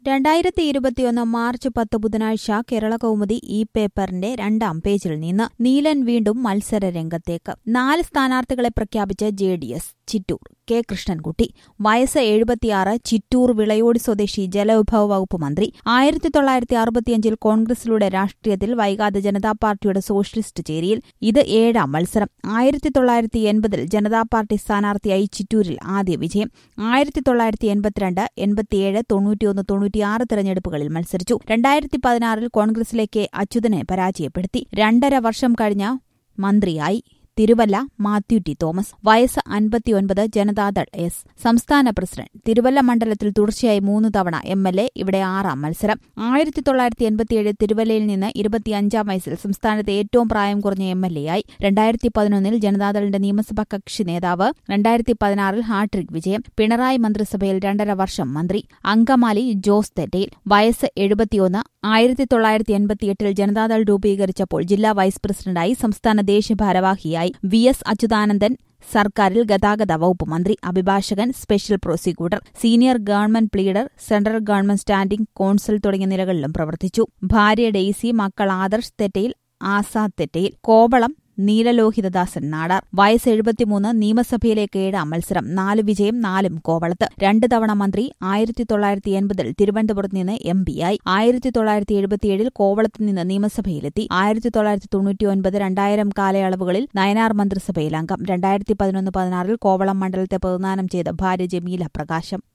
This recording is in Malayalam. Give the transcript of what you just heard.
രണ്ടായിരത്തി ഇരുപത്തിയൊന്ന് മാർച്ച് പത്ത് ബുധനാഴ്ച കേരള കൗമുദി ഈ പേപ്പറിന്റെ രണ്ടാം പേജിൽ നിന്ന് നീലൻ വീണ്ടും മത്സര രംഗത്തേക്ക് നാല് സ്ഥാനാർത്ഥികളെ പ്രഖ്യാപിച്ച J D S Chittur K Krishnankutty വയസ്സ് എഴുപത്തിയാറ് ചിറ്റൂർ വിളയോടി സ്വദേശി ജലവിഭവ വകുപ്പ് മന്ത്രി ആയിരത്തി തൊള്ളായിരത്തി അറുപത്തിയഞ്ചിൽ കോൺഗ്രസിലൂടെ രാഷ്ട്രീയത്തിൽ വൈകാതെ ജനതാ പാർട്ടിയുടെ സോഷ്യലിസ്റ്റ് ചേരിയിൽ ഇത് ഏഴാം മത്സരം ആയിരത്തി തൊള്ളായിരത്തി എൺപതിൽ ജനതാ പാർട്ടി സ്ഥാനാർത്ഥിയായി ചിറ്റൂരിൽ ആദ്യ വിജയം ആയിരത്തി തൊള്ളായിരത്തി എൺപത്തിരണ്ട് എൺപത്തിയേഴ് തൊണ്ണൂറ്റിയൊന്ന് തൊണ്ണൂറ്റിയാറ് തെരഞ്ഞെടുപ്പുകളിൽ മത്സരിച്ചു രണ്ടായിരത്തി പതിനാറിൽ കോൺഗ്രസിലേക്ക് അച്യുതനെ പരാജയപ്പെടുത്തി രണ്ടര വർഷം കഴിഞ്ഞ മന്ത്രിയായി തിരുവല്ല മാത്യു ടി തോമസ് വയസ്സ് അൻപത്തിയൊൻപത് ജനതാദൾ എസ് സംസ്ഥാന പ്രസിഡന്റ് തിരുവല്ല മണ്ഡലത്തിൽ തുടർച്ചയായി മൂന്ന് തവണ എം എൽ എ ഇവിടെ ആറാം മത്സരം ആയിരത്തി തൊള്ളായിരത്തി എൺപത്തിയേഴ് തിരുവല്ലയിൽ നിന്ന് ഇരുപത്തിയഞ്ചാം വയസ്സിൽ സംസ്ഥാനത്തെ ഏറ്റവും പ്രായം കുറഞ്ഞ എം എൽ എ ആയി രണ്ടായിരത്തി പതിനൊന്നിൽ ജനതാദളിന്റെ നിയമസഭാ കക്ഷി നേതാവ് രണ്ടായിരത്തി പതിനാറിൽ ഹാട്രിക് വിജയം പിണറായി മന്ത്രിസഭയിൽ രണ്ടര വർഷം മന്ത്രി അങ്കമാലി ജോസ് തെറ്റയിൽ വയസ്സ് എഴുപത്തിയൊന്ന് ആയിരത്തി തൊള്ളായിരത്തി എൺപത്തിയെട്ടിൽ ജനതാദൾ രൂപീകരിച്ചപ്പോൾ ജില്ലാ വൈസ് പ്രസിഡന്റായി സംസ്ഥാന ദേശീയ ഭാരവാഹിയായി വി എസ് അച്യുതാനന്ദൻ സർക്കാരിൽ ഗതാഗത വകുപ്പ് മന്ത്രി അഭിഭാഷകൻ special prosecutor senior government pleader central government standing counsel തുടങ്ങിയ നിലകളിലും പ്രവർത്തിച്ചു ഭാര്യ ഡെയ്സി മക്കൾ ആദർശ് തെറ്റയിൽ ആസാദ് തെറ്റയിൽ കോവളം നീലലോഹിതദാസൻ നാടാർ വയസ്സ് എഴുപത്തിമൂന്ന് നിയമസഭയിലേക്ക് ഏഴാം മത്സരം നാല് വിജയം നാലും കോവളത്ത് രണ്ട് തവണ മന്ത്രി ആയിരത്തി തൊള്ളായിരത്തി എൺപതിൽ തിരുവനന്തപുരത്ത് നിന്ന് എം പിയായി ആയിരത്തി തൊള്ളായിരത്തി എഴുപത്തിയേഴിൽ കോവളത്ത് നിന്ന് നിയമസഭയിലെത്തി ആയിരത്തി തൊള്ളായിരത്തി തൊണ്ണൂറ്റിയൊൻപത് രണ്ടായിരം കാലയളവുകളിൽ നയനാർ മന്ത്രിസഭയിൽ അംഗം രണ്ടായിരത്തി പതിനൊന്ന് പതിനാറിൽ കോവളം മണ്ഡലത്തെ പ്രതിദാനം ചെയ്ത ഭാര്യ ജമീല പ്രകാശം